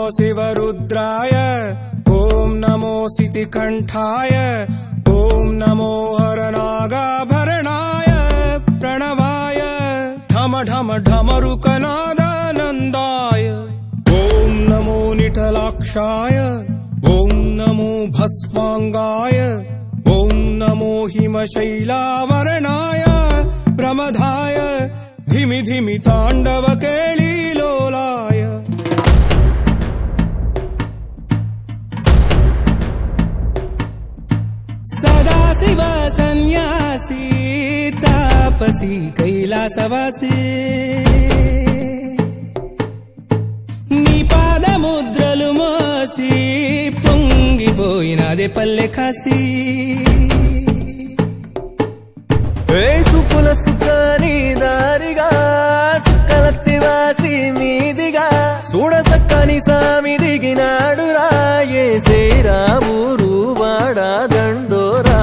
शिवरुद्राय ॐ नमो सितिकण्ठाय ॐ नमो हरनागाभरणाय प्रणवाय ढम ढम ढमरुकनादानन्दाय ॐ नमो निटलाक्षाय ॐ नमो भस्माङ्गाय ॐ नमो हिमशैलावरणाय प्रमदाय धिमि धिमि ताण्डवकेळीलोलाय सदाशिव सन्न्यासी तापसी कैलासवासी నీ పాదముద్రలు మోసి పొంగిపోయినదే పల్లె కాసి ఏ సుపుల సుఖాని దారిగా చుక్కలత్తి వాసి మీదిగా చూడ సక్కని సామి దిగినాడు రాయే శ్రీరామురు వాడా దండోరా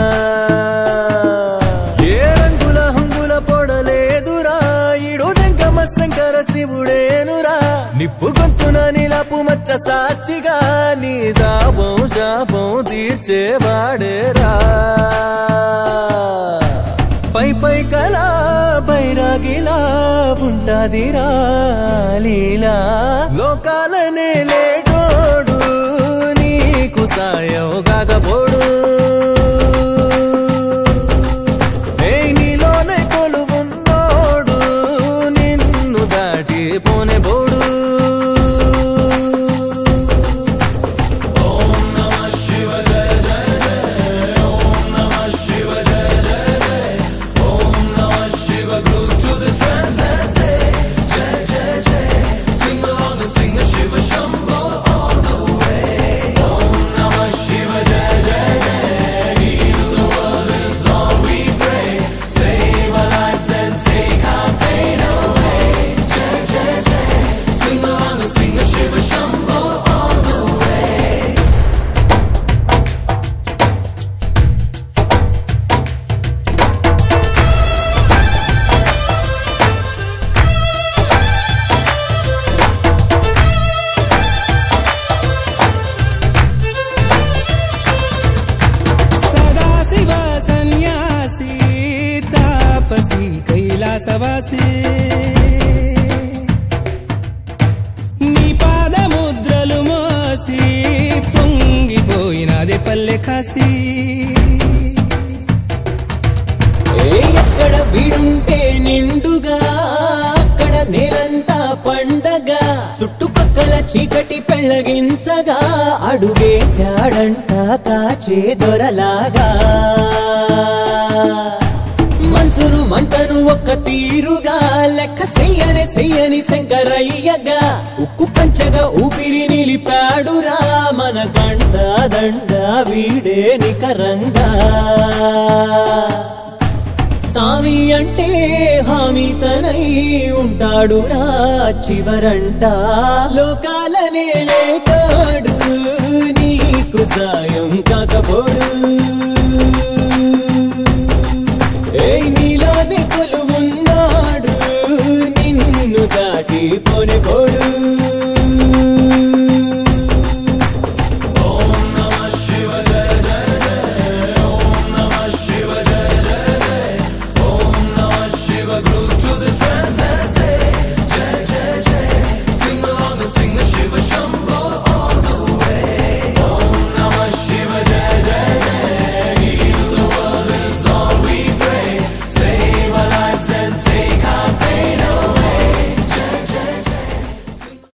ఏ రంగుల హంగుల పొడలేదురా ఇడు దెంకమ శంకర శివుడేనురా నిప్పు గొంతున నిలపు మచ్చ సాక్షిగా నీ దాపం శాపం తీర్చేవాడేరా పై పై కలా బైరాగిలా ఉంటాదిరా లీలా లోకాలనే లేటోడు నీకు సాయం కాకపోడు ఏ నీలోనే కొలువున్నోడు నిన్ను దాటి పోనే బోడు సదాశివ సన్యాసి తాపసి కైలాసవాసి నీ పాదముద్రలు మోసి పొంగిపోయినదే పల్లె కాసి ఏ ఎక్కడ వీడుంటే నిండుగా అక్కడ నేలంతా పండగ చుట్టుపక్కల చీకటి పెళ్ళగించగా అడుగేశాడంట కాచే దొరలాగా మనసును మంటను ఒక్క తీరుగా లెక్క చెయ్యని చెయ్యని శంకరయ్యగా ఉక్కు పంచగా ఊపిరి నిలిపాడురా మన గండ దండ వీడే నికరంగా సామి అంటే హామీ తనై ఉంటాడురా చివరంట లోకాలనే లేటాడు నీకు సాయం కాకపోడు ఏ నీలోనే కొలువున్నాడు నిన్ను దాటి పోనే పోడు